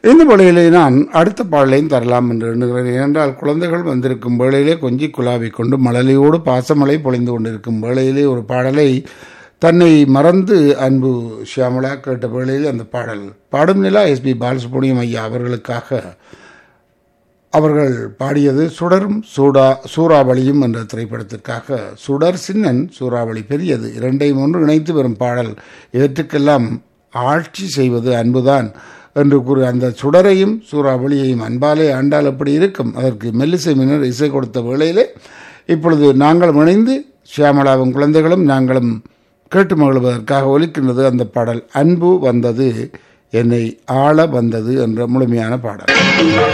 இந்த வேளையிலே நான் அடுத்த பாடலையும் தரலாம் என்று எண்ணுகிறேன் ஏனென்றால் குழந்தைகள் வந்திருக்கும் வேளையிலே கொஞ்சி குலாவிக் கொண்டு மழலையோடு பாசமழை பொழிந்து கொண்டிருக்கும் வேளையிலே ஒரு பாடலை தன்னை மறந்து அன்பு ஷியாமலா கேட்ட வேளையில் அந்த பாடல் பாடும் நிலா எஸ்பி பாலசுப்ரமணியம் ஐயா அவர்களுக்காக அவர்கள் பாடியது சுடரும் சூடா சூறாவளியும் என்ற திரைப்படத்திற்காக சுடர் சின்னன் சூறாவளி பெரியது இரண்டையும் ஒன்று இணைத்து வரும் பாடல் இவற்றுக்கெல்லாம் ஆட்சி செய்வது அன்புதான் என்று கூறி அந்த சுடரையும் சூறாவளியையும் அன்பாலே ஆண்டால் எப்படி இருக்கும் அதற்கு மெல்லிசை மின்னர் இசை கொடுத்த வேளையிலே இப்பொழுது நாங்கள் இணைந்து ஷியாமலாவும் குழந்தைகளும் நாங்களும் கேட்டு மகிழ்வதற்காக ஒலிக்கின்றது அந்த பாடல் அன்பு வந்தது என்னை ஆள வந்தது என்ற முழுமையான பாடல்